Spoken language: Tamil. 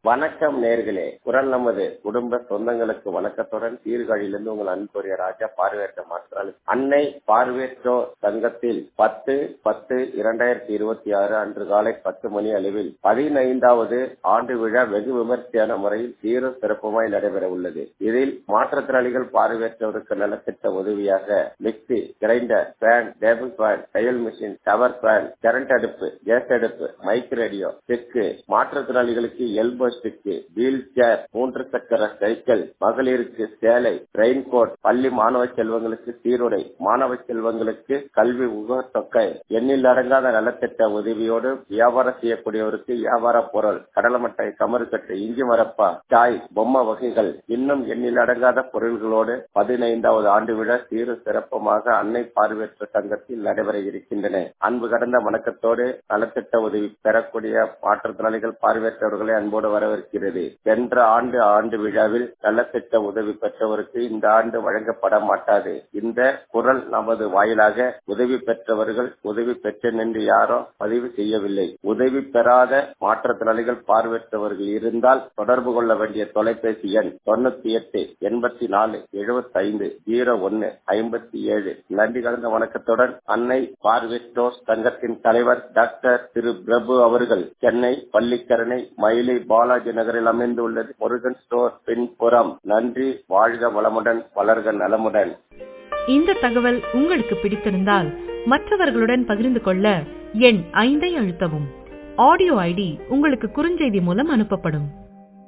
வணக்கம் நேர்களே குரல் நமது குடும்ப சொந்தங்களுக்கு வணக்கத்துடன் சீர்காழியிலிருந்து உங்கள் அன்புரிய ராஜா பார்வையற்ற மாற்றாளி அன்னை பார்வையற்றோர் சங்கத்தில் பத்து பத்து இரண்டாயிரத்தி இருபத்தி ஆறு அன்று காலை பத்து மணி அளவில் பதினைந்தாவது ஆண்டு விழா வெகு விமர்சையான முறையில் சீரும் சிறப்புமாய் நடைபெற உள்ளது இதில் மாற்றுத்திறனாளிகள் பார்வையற்றவருக்கு நலத்திட்ட உதவியாக mixie grinder fan table fan தையல் மிஷின் டவர் ஃபேன் கரண்ட் அடுப்பு கேஸ் அடுப்பு மைக் ரேடியோ செக்கு மாற்றுத்திறனாளிகளுக்கு எல்போ ஸ்டிக்கு வீல் சேர் மூன்று சக்கர சைக்கிள் மகளிருக்கு சேலை ரெயின் கோட் பள்ளி மாணவ செல்வங்களுக்கு சீருடை மாணவ செல்வங்களுக்கு கல்வி உகத்தொகை எண்ணில் அடங்காத நலத்திட்ட உதவியோடு வியாபாரம் செய்யக்கூடியவருக்கு வியாபார பொருள் கடலமட்டை கமருக்கட்டை இஞ்சி மரப்பா சாய் பொம்மை வகைகள் இன்னும் எண்ணில் அடங்காத பொருள்களோடு பதினைந்தாவது ஆண்டு விழா சீரு சிறப்புமாக அன்னை பார்வையற்ற சங்கத்தில் நடைபெற இருக்கின்றன அன்பு கடந்த வணக்கத்தோடு நலத்திட்ட உதவி பெறக்கூடிய மாற்றுத்திறனாளிகள் பார்வையற்றவர்களை அன்போடு வரவேற்கிறது சென்ற ஆண்டு ஆண்டு விழாவில் நலத்திட்ட உதவி பெற்றவருக்கு இந்த ஆண்டு வழங்கப்பட மாட்டாது இந்த குரல் நமது வாயிலாக உதவி பெற்றவர்கள் உதவி பெற்ற நின்று யாரோ பதிவு செய்யவில்லை உதவி பெறாத மாற்றுத்திறனாளிகள் பார்வையற்றவர்கள் இருந்தால் தொடர்பு கொள்ள வேண்டிய தொலைபேசி எண் தொண்ணூத்தி எட்டு எண்பத்தி நாலு எழுபத்தி ஐந்து ஜீரோ ஒன்னு ஐம்பத்தி ஏழு நன்றி கலந்த வணக்கத்துடன் அன்னை பார்வையற்றோர் சங்கத்தின் தலைவர் டாக்டர் திரு பிரபு அவர்கள் சென்னை பள்ளிக்கரணை மயிலை பாலாஜி நகரில் அமைந்துள்ளது முருகன் ஸ்டோர் பின்புறம் நன்றி வாழ்க வளமுடன் வளர்க நலமுடன் இந்த தகவல் உங்களுக்கு பிடித்திருந்தால் மற்றவர்களுடன் பகிர்ந்து கொள்ள எண் ஐந்தை அழுத்தவும் ஆடியோ ஐடி உங்களுக்கு குறுஞ்செய்தி மூலம் அனுப்பப்படும்